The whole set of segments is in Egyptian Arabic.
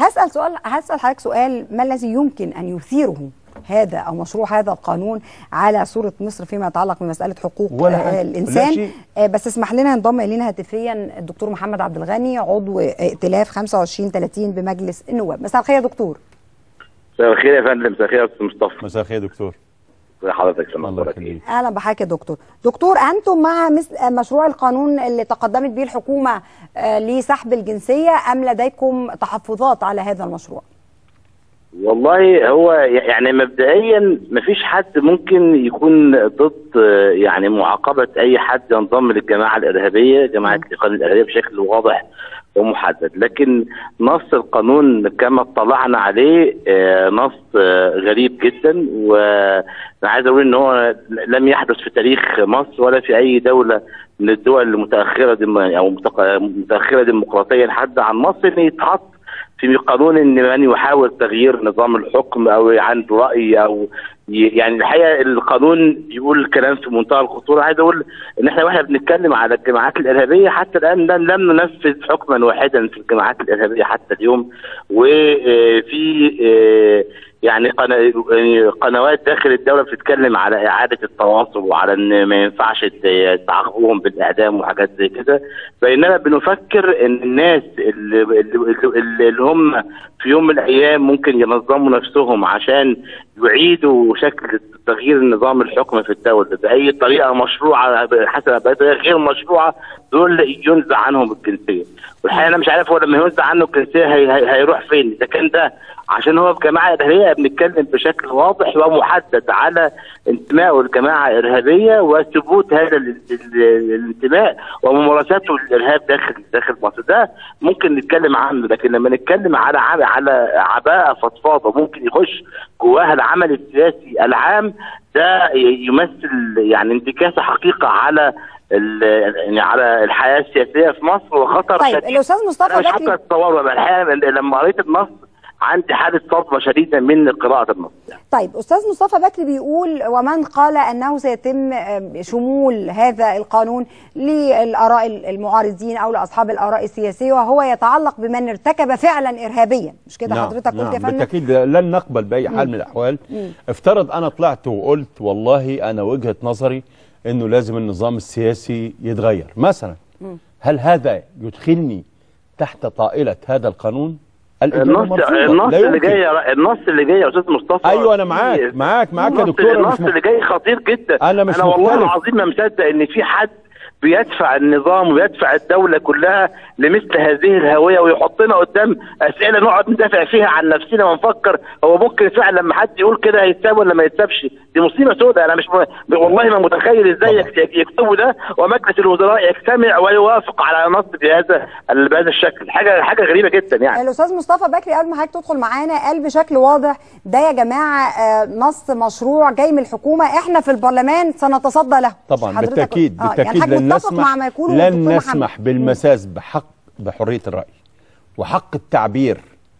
هسال سؤال هسال حضرتك سؤال ما الذي يمكن ان يثيره هذا او مشروع هذا القانون على صوره مصر فيما يتعلق بمساله حقوق ولا آه ولا الانسان شيء. آه بس اسمح لنا ينضم الينا هاتفيا الدكتور محمد عبد الغني عضو ائتلاف 25 30 بمجلس النواب مساء الخير يا دكتور مساء الخير يا فندم مساء الخير يا استاذ مصطفى مساء الخير يا دكتور ازي حضرتك سلام الله الله يخليك اهلا بحضرتك يا دكتور دكتور انتم مع مثل مشروع القانون اللي تقدمت به الحكومه آه، لسحب الجنسيه ام لديكم تحفظات على هذا المشروع والله هو يعني مبدئيا مفيش حد ممكن يكون ضد آه، يعني معاقبه اي حد ينضم للجماعه الارهابيه جماعه الاخوان الارهابيه بشكل واضح ومحدد لكن نص القانون كما اطلعنا عليه آه، نص آه، غريب جدا وانا عايز اقول ان هو لم يحدث في تاريخ مصر ولا في اي دوله من الدول المتاخره دم او متق- متاخره ديمقراطيا حد عن مصر ان يتحط في قانون ان من يحاول تغيير نظام الحكم او عنده راي او ي- يعني الحقيقه القانون بيقول كلام في منتهى الخطوره عايز اقول ان احنا واحنا بنتكلم على الجماعات الارهابيه حتى الان لم لم ننفذ حكما واحدا في الجماعات الارهابيه حتى اليوم وفي يعني قنا- يعني قنوات داخل الدوله بتتكلم على اعاده التواصل وعلى ان ما ينفعش ت- تعاقبهم بالاعدام وحاجات زي كده بينما بنفكر ان الناس اللي, اللي, اللي اللي هم في يوم من الايام ممكن ينظموا نفسهم عشان يعيدوا شكل تغيير نظام الحكم في الدوله باي طريقه مشروعه حسب بطريقه غير مشروعه دول ينزع عنهم الجنسيه والحقيقه انا مش عارف هو لما ينزع عنه الجنسيه هي هي هيروح فين اذا كان ده عشان هو بجماعه ارهابيه بنتكلم بشكل واضح ومحدد على انتمائه لجماعه ارهابيه وثبوت هذا ال- ال- الانتماء وممارساته للارهاب داخل داخل مصر ده ممكن نتكلم عنه لكن لما نتكلم على عب- على عباءه فضفاضه ممكن يخش جواها العمل السياسي العام ده ي- يمثل يعني انتكاسه حقيقه على ال- يعني على الحياه السياسيه في مصر وخطر طيب شديد الاستاذ مصطفى انا مش حتى بكري اتصور الحقيقه لما قريت النص عندي حاله صدمه شديده من قراءه النص يعني. طيب استاذ مصطفى بكري بيقول ومن قال انه سيتم آه، شمول هذا القانون للاراء المعارضين او لاصحاب الاراء السياسيه وهو يتعلق بمن ارتكب فعلا ارهابيا مش كده حضرتك قلت يا نعم فندم بالتاكيد لن نقبل باي حال من الاحوال افترض انا طلعت وقلت والله انا وجهه نظري انه لازم النظام السياسي يتغير مثلا هل هذا يدخلني تحت طائله هذا القانون الإجابة النص مرفوضة. النص لا اللي يمكن. جاي يا- النص اللي جاي يا استاذ مصطفى ايوه انا معاك معاك معاك يا النص- دكتور أنا النص مش م- اللي جاي خطير جدا أنا مش انا والله مختلف. العظيم ما مصدق ان في حد بيدفع النظام ويدفع الدوله كلها لمثل هذه الهويه ويحطنا قدام اسئله نقعد ندافع فيها عن نفسنا ونفكر هو ممكن فعلا لما حد يقول كده هيتساب ولا ما يتسابش دي مصيبه سوداء انا مش م... والله ما متخيل ازاي طبعا. يك- يكتبوا ده ومجلس الوزراء يجتمع ويوافق على نص بهذا بهذا الشكل حاجه حاجه غريبه جدا يعني الاستاذ مصطفى بكري قبل ما حضرتك تدخل معانا قال بشكل واضح ده يا جماعه آه، نص مشروع جاي من الحكومه احنا في البرلمان سنتصدى له طبعا حضرتك- بالتاكيد آه، يعني بالتاكيد حضرتك لن متفق نسمح مع ما يقوله لن الدكتور نسمح محمد. بالمساس بحق بحريه الراي وحق التعبير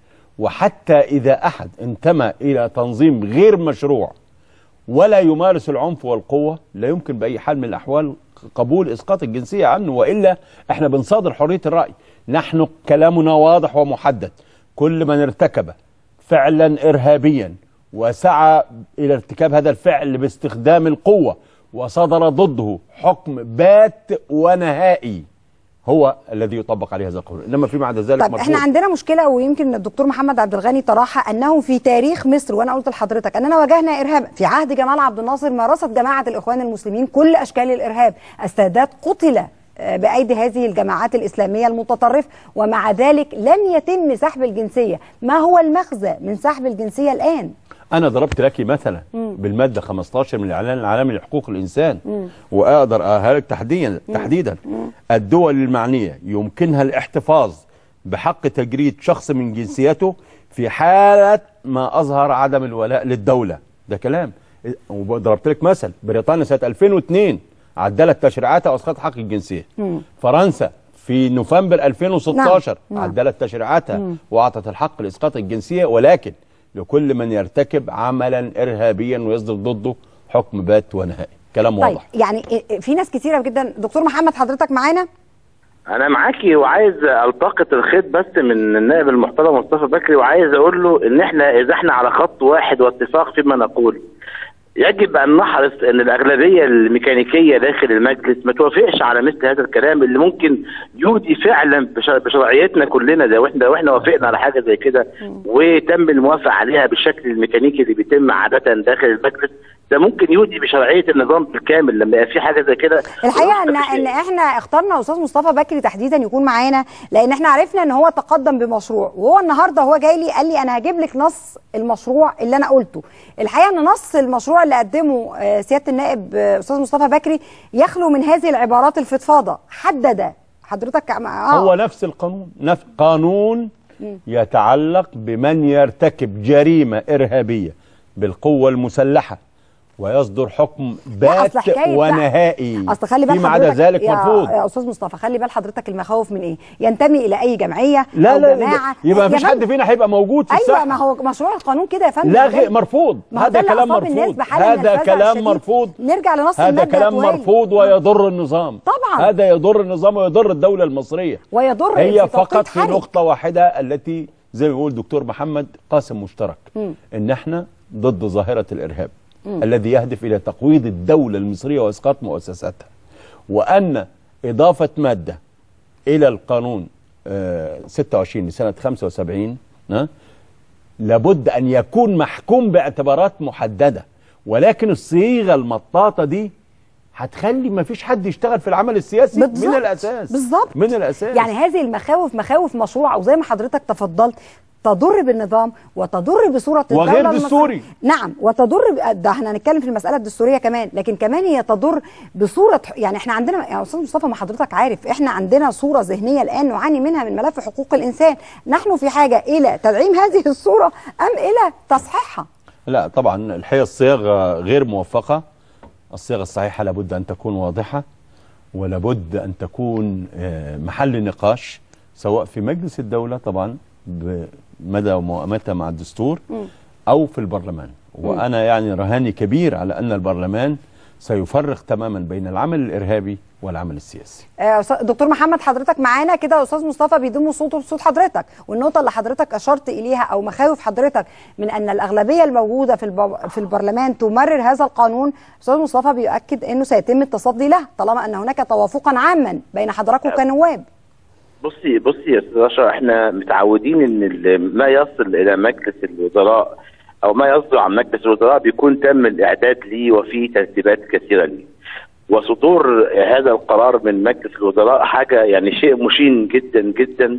وحتى اذا احد انتمى الى تنظيم غير مشروع ولا يمارس العنف والقوه لا يمكن باي حال من الاحوال قبول اسقاط الجنسيه عنه والا احنا بنصادر حريه الراي نحن كلامنا واضح ومحدد كل من ارتكب فعلا ارهابيا وسعى الى ارتكاب هذا الفعل باستخدام القوه وصدر ضده حكم بات ونهائي هو الذي يطبق عليه هذا القانون انما فيما عدا ذلك طيب احنا عندنا مشكله ويمكن الدكتور محمد عبد الغني طرحها انه في تاريخ مصر وانا قلت لحضرتك اننا واجهنا ارهاب في عهد جمال عبد الناصر مارست جماعه الاخوان المسلمين كل اشكال الارهاب السادات قتل آه، بايدي هذه الجماعات الاسلاميه المتطرف ومع ذلك لن يتم سحب الجنسيه ما هو المغزى من سحب الجنسيه الان انا ضربت لك مثلا بالماده 15 من الاعلان العالمي لحقوق الانسان واقدر اقولها لك تحديدا تحديدا الدول المعنيه يمكنها الاحتفاظ بحق تجريد شخص من جنسيته في حاله ما اظهر عدم الولاء للدوله ده كلام وضربت لك مثل بريطانيا سنه 2002 عدلت تشريعاتها واسقطت حق الجنسيه فرنسا في نوفمبر 2016 نعم. عدلت تشريعاتها واعطت الحق لاسقاط الجنسيه ولكن لكل من يرتكب عملا ارهابيا ويصدر ضده حكم بات ونهائي كلام طيب واضح يعني في ناس كتيره جدا دكتور محمد حضرتك معانا انا معاكي وعايز التقط الخيط بس من النائب المحترم مصطفى بكري وعايز اقول له ان احنا اذا احنا على خط واحد واتفاق فيما نقول يجب ان نحرص ان الاغلبيه الميكانيكيه داخل المجلس ما توافقش على مثل هذا الكلام اللي ممكن يودي فعلا بش- بشرعيتنا كلنا ده واحنا واحنا وافقنا على حاجه زي كده وتم الموافقه عليها بالشكل الميكانيكي اللي بيتم عاده داخل المجلس ده ممكن يودي بشرعيه النظام بالكامل لما يبقى في حاجه زي كده الحقيقه ان ان احنا اخترنا استاذ مصطفى بكري تحديدا يكون معانا لان احنا عرفنا ان هو تقدم بمشروع وهو النهارده هو جاي لي قال لي انا هجيب لك نص المشروع اللي انا قلته الحقيقه ان نص المشروع اللي قدمه آه، سياده النائب آه، استاذ مصطفى بكري يخلو من هذه العبارات الفضفاضه حدد حضرتك آه هو نفس القانون نفس قانون يتعلق بمن يرتكب جريمة إرهابية بالقوة المسلحة ويصدر حكم لا، أصل بات حكاية بقى- ونهائي اصل خلي بال فيما عدا حضرتك ذلك يا مرفوض يا استاذ مصطفى خلي بال حضرتك المخاوف من ايه ينتمي الى اي جمعيه لا او لا جماعه لا يبقى يا مفيش حد فندم، فينا هيبقى موجود في ايوه الساحة ما هو مشروع القانون كده يا فندم لا غير- غير مرفوض ما هو ده هذا اللي كلام أصاب الناس مرفوض بحالة من هذا الفزع كلام الشديد. مرفوض نرجع لنص هذا المادة كلام الأولى. مرفوض ويضر النظام طبعا. هذا يضر النظام ويضر الدولة المصرية ويضر هي في توقيت فقط في حرج. نقطة واحدة التي زي ما بيقول دكتور محمد قاسم مشترك ان احنا ضد ظاهرة الارهاب الذي يهدف الى تقويض الدولة المصرية واسقاط مؤسساتها وان اضافة مادة الى القانون آه، 26 لسنة 75 ها، لابد ان يكون محكوم باعتبارات محدده ولكن الصيغه المطاطه دي هتخلي ما فيش حد يشتغل في العمل السياسي بالظبط. من الاساس بالظبط من الاساس يعني هذه المخاوف مخاوف مشروعه وزي ما حضرتك تفضلت تضر بالنظام وتضر بصوره وغير الدولة المصرية. دستوري. نعم وتضر ب- ده احنا هنتكلم في المساله الدستوريه كمان لكن كمان هي تضر بصوره يعني احنا عندنا يا استاذ مصطفى ما حضرتك عارف احنا عندنا صوره ذهنيه الان نعاني منها من ملف حقوق الانسان نحن في حاجه الى تدعيم هذه الصوره ام الى تصحيحها لا طبعا الحقيقه الصياغه غير موفقه الصيغه الصحيحه لابد ان تكون واضحه ولابد ان تكون آه، محل نقاش سواء في مجلس الدوله طبعا بمدى موائمتها مع الدستور او في البرلمان وانا يعني رهاني كبير على ان البرلمان سيفرق تماما بين العمل الارهابي والعمل السياسي آه، أستاذ- دكتور محمد حضرتك معانا كده استاذ مصطفى بيضم صوته لصوت حضرتك والنقطه اللي حضرتك اشرت اليها او مخاوف حضرتك من ان الاغلبيه الموجوده في الب... في البرلمان تمرر هذا القانون استاذ مصطفى بيؤكد انه سيتم التصدي له طالما ان هناك توافقا عاما بين حضراتكم كنواب بصي بصي يا استاذ اشرف احنا متعودين ان ال- ما يصل الى مجلس الوزراء او ما يصدر عن مجلس الوزراء بيكون تم الاعداد ليه وفي ترتيبات كثيره ليه وصدور هذا القرار من مجلس الوزراء حاجه يعني شيء مشين جدا جدا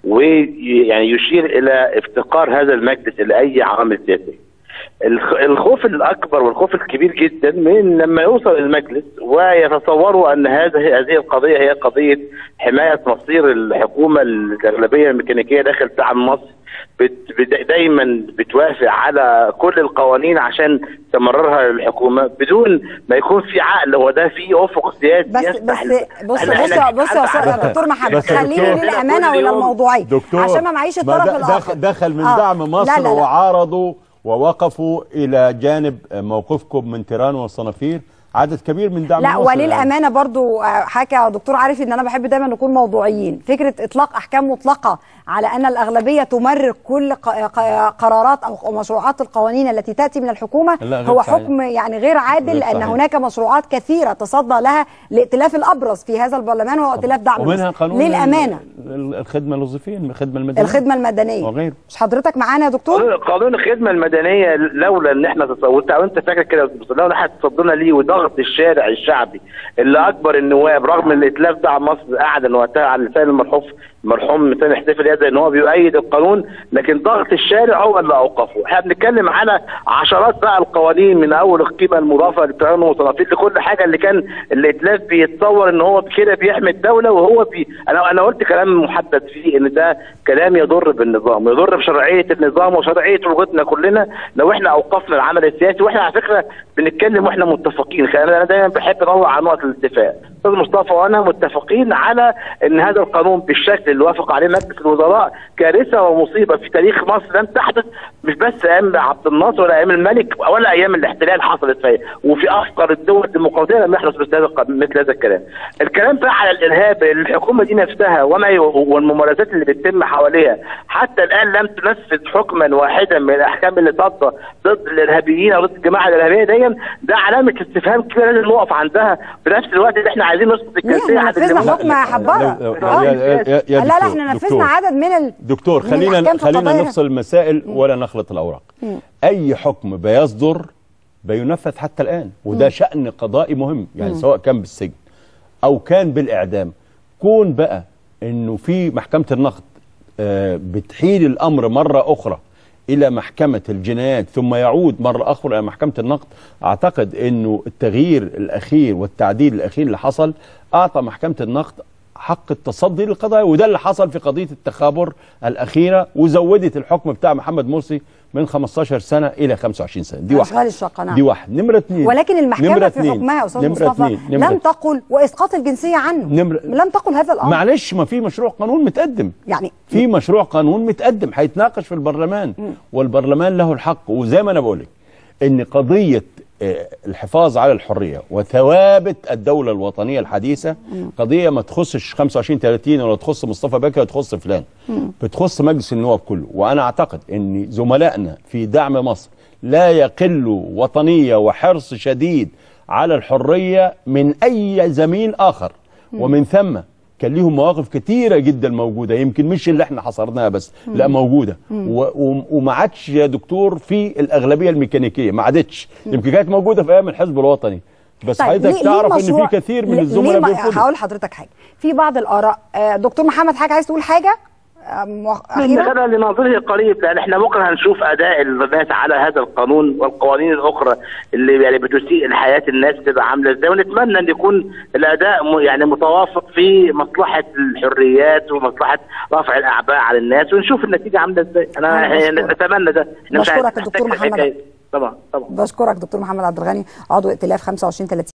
ويعني يشير الى افتقار هذا المجلس الى اي عوامل سياسيه الخ- الخوف الاكبر والخوف الكبير جدا من لما يوصل المجلس ويتصوروا ان هذه هذه القضيه هي قضيه حمايه مصير الحكومه الاغلبيه الميكانيكيه داخل دعم مصر بت بت- دايما بتوافق على كل القوانين عشان تمررها الحكومه بدون ما يكون في عقل هو ده في افق سياسي بس يسمح بس ل- بص إحنا- بص إحنا بص يا عندنا- أستاذ دكتور محمد بس يا خليني دكتور. للامانه كل يوم وللموضوعيه دكتور عشان ما معيش ما الطرف د- الاخر دخل, دخل من آه. دعم مصر لا لا لا. وعارضوا ووقفوا الى جانب موقفكم من تيران والصنافير عدد كبير من دعم لا مصر يعني. وللامانه برضو آه، حكى يا دكتور عارف ان انا بحب دايما نكون موضوعيين فكره اطلاق احكام مطلقه على ان الاغلبيه تمرر كل ق- ق- قرارات او مشروعات القوانين التي تاتي من الحكومه لا، غير هو صحيح. حكم يعني غير عادل غير لان صحيح. هناك مشروعات كثيره تصدى لها الائتلاف الابرز في هذا البرلمان وهو ائتلاف دعم ومنها مصر. قانون للامانه ال- ال- الخدمه الوظيفيه الخدمه المدنيه الخدمه المدنيه وغيره. مش حضرتك معانا يا دكتور قانون الخدمه المدنيه لولا ان احنا تصورت او انت فاكر كده يا أستاذ مصطفى، لولا احنا تصدينا ليه وضغط الشارع الشعبي اللي اكبر النواب رغم ان الائتلاف دعم مصر اعلن وقتها على لسان المرحوم المرحوم سامح احتفال يد ان هو بيؤيد القانون لكن ضغط الشارع هو اللي اوقفه احنا بنتكلم على عشرات بقى القوانين من اول القيمه المضافه للطيران والصنافير لكل حاجه اللي كان الائتلاف بيتصور ان هو كده بيحمي الدوله وهو بي انا انا قلت كلام محدد فيه ان ده كلام يضر بالنظام يضر بشرعيه النظام وشرعيه وجودنا كلنا لو احنا اوقفنا العمل السياسي واحنا على فكره بنتكلم واحنا متفقين خلينا- انا دايما بحب اطلع عن نقط الاتفاق استاذ مصطفى وانا متفقين على ان هذا القانون بالشكل اللي وافق عليه مجلس الوزراء كارثه ومصيبه في تاريخ مصر لم تحدث مش بس ايام عبد الناصر ولا ايام الملك ولا ايام الاحتلال حصلت فيها وفي افقر الدول الديمقراطيه لم يحدث مثل هذا مثل هذا الكلام. الكلام بقى على الارهاب الحكومه دي نفسها وما ي- والممارسات اللي بتتم حواليها حتى الان لم تنفذ حكما واحدا من الاحكام اللي ضد ضد الارهابيين او ضد الجماعه الارهابيه دي ده علامه استفهام كبيره لازم نقف عندها في نفس الوقت اللي احنا عايزين نسقط الجنسيه احنا عند نفذنا اللي- حكم حباره لو- آه. يا- يا- يا لا لا دكتور- احنا دكتور. نفذنا عدد من ال... دكتور من خلينا الأحكام في خلينا قضايا. نفصل المسائل ولا نخلط الاوراق اي حكم بيصدر بينفذ حتى الان وده شان قضائي مهم يعني سواء كان بالسجن او كان بالاعدام كون بقى انه في محكمه النقد آه، بتحيل الامر مره اخرى الى محكمه الجنايات ثم يعود مره اخرى الى محكمه النقد اعتقد انه التغيير الاخير والتعديل الاخير اللي حصل اعطى محكمه النقد حق التصدي للقضايا وده اللي حصل في قضيه التخابر الاخيره وزودت الحكم بتاع محمد مرسي من 15 سنه الى 25 سنه دي أشغال واحد الشقة، نعم. دي واحد نمره اثنين ولكن المحكمه نمرة في اتنين. حكمها يا استاذ نمرة مصطفى اتنين. نمرة لم تقل واسقاط الجنسيه عنه نمرة- لم تقل هذا الامر معلش ما في مشروع قانون متقدم يعني في مشروع قانون متقدم هيتناقش في البرلمان والبرلمان له الحق وزي ما انا بقول لك ان قضيه آه، الحفاظ على الحريه وثوابت الدوله الوطنيه الحديثه قضيه ما تخصش 25 30 ولا تخص مصطفى بكر ولا تخص فلان بتخص مجلس النواب كله وانا اعتقد ان زملائنا في دعم مصر لا يقلوا وطنيه وحرص شديد على الحريه من اي زميل اخر ومن ثم كان ليهم مواقف كتيرة جدا موجودة يمكن مش اللي احنا حصرناها بس لا موجودة و- و- وما عادش يا دكتور في الأغلبية الميكانيكية ما عادتش يمكن كانت موجودة في أيام الحزب الوطني بس طيب حضرتك ليه- ليه تعرف ان مشروع- في كثير من ليه- الزملاء ليه ما- بيرفضوا هقول لحضرتك حاجه في بعض الاراء آه، دكتور محمد حاجه عايز تقول حاجه آه، مؤخ- اخيرا هذا لناظره قريب لان احنا بكره هنشوف اداء الناس على هذا القانون والقوانين الاخرى اللي يعني بتسيء لحياه الناس تبقى عامله ازاي ونتمنى ان يكون الاداء م- يعني متوافق في مصلحه الحريات ومصلحه رفع الاعباء على الناس ونشوف النتيجه عامله ازاي انا أنا يعني بشكرك. نتمنى ده احنا مش بشكرك عايزين الدكتور نحتاج محمد. الحكاية. طبعا طبعا بشكرك دكتور محمد عبد الغني عضو ائتلاف 25 30